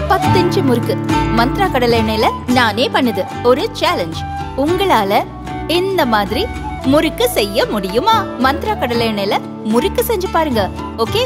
பத்து இன்ச்சு முறுக்கு மந்த்ரா கடலை எண்ணெயில நானே பண்ணுது ஒரு சேலஞ்ச் உங்களால இந்த மாதிரி முறுக்கு செய்ய முடியுமா மந்த்ரா கடலை எண்ணெயில முறுக்கு செஞ்சு பாருங்க ஓகே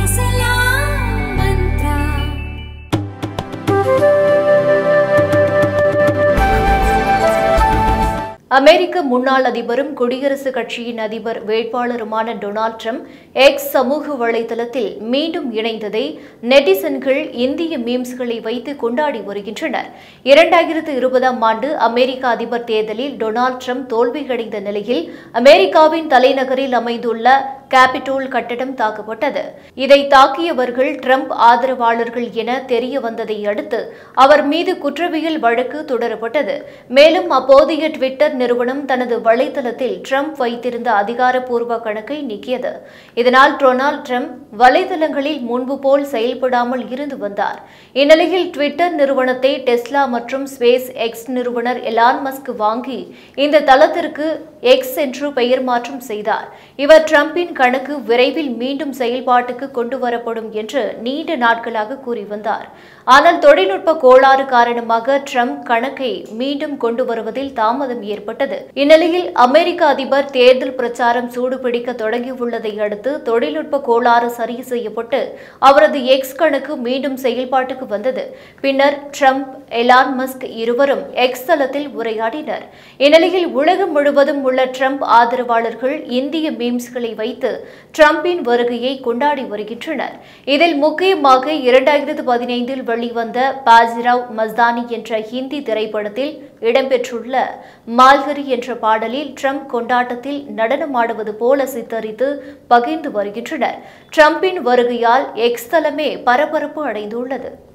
அமெரிக்க முன்னாள் அதிபரும் குடியரசுக் கட்சியின் அதிபர் வேட்பாளருமான டொனால்ட் ட்ரம்ப் எக்ஸ் சமூக வலைதளத்தில் மீண்டும் இணைந்ததை நெட்டிசன்கள் இந்திய மீம்ஸ்களை வைத்து கொண்டாடி வருகின்றனர் இரண்டாயிரத்து இருபதாம் ஆண்டு அமெரிக்க அதிபர் தேர்தலில் டொனால்ட் ட்ரம்ப் தோல்வியடைந்த நிலையில் அமெரிக்காவின் தலைநகரில் அமைந்துள்ள கேபிட்டோல் கட்டடம் தாக்கப்பட்டது இதை தாக்கியவர்கள் ட்ரம்ப் ஆதரவாளர்கள் என தெரிய வந்ததை அடுத்து அவர் மீது குற்றவியல் வழக்கு தொடரப்பட்டது மேலும் அப்போதைய ட்விட்டர் நிறுவனம் தனது வலைதளத்தில் ட்ரம்ப் வைத்திருந்த அதிகாரப்பூர்வ கணக்கை நீக்கியது இதனால் டொனால்ட் ட்ரம்ப் வலைதளங்களில் முன்பு போல் செயல்படாமல் இருந்து வந்தார் இந்நிலையில் ட்விட்டர் நிறுவனத்தை டெஸ்லா மற்றும் ஸ்பேஸ் எக்ஸ் நிறுவனர் எலான் மஸ்க் வாங்கி இந்த தளத்திற்கு எக்ஸ் என்று பெயர் மாற்றம் செய்தார் இவர் ட்ரம்பின் கணக்கு விரைவில் மீண்டும் செயல்பாட்டுக்கு கொண்டு வரப்படும் என்று நீண்ட நாட்களாக கூறி வந்தார் ஆனால் தொழில்நுட்ப கோளாறு காரணமாக ட்ரம்ப் கணக்கை மீண்டும் கொண்டு வருவதில் தாமதம் ஏற்பட்டது இந்நிலையில் அமெரிக்க அதிபர் தேர்தல் பிரச்சாரம் சூடுபிடிக்க தொடங்கியுள்ளதை அடுத்து தொழில்நுட்ப கோளாறு சரி செய்யப்பட்டு அவரது எக்ஸ் கணக்கு மீண்டும் செயல்பாட்டுக்கு வந்தது பின்னர் ட்ரம்ப் எலான் மஸ்க் இருவரும் எக்ஸ் தளத்தில் உரையாடினர் இந்நிலையில் உலகம் முழுவதும் உள்ள ட்ரம்ப் ஆதரவாளர்கள் இந்திய மீம்ஸ்களை வைத்து ட்ரம்பின் வருகையை கொண்டாடி வருகின்றனர் இதில் முக்கியமாக இரண்டாயிரத்து பதினைந்தில் வெளிவந்த பாஜிராவ் மஸ்தானி என்ற ஹிந்தி திரைப்படத்தில் இடம்பெற்றுள்ள மால்கரி என்ற பாடலில் ட்ரம்ப் கொண்டாட்டத்தில் நடனமாடுவது போல சித்தரித்து பகிர்ந்து வருகின்றனர் ட்ரம்பின் வருகையால் எக்ஸ் தளமே பரபரப்பு அடைந்துள்ளது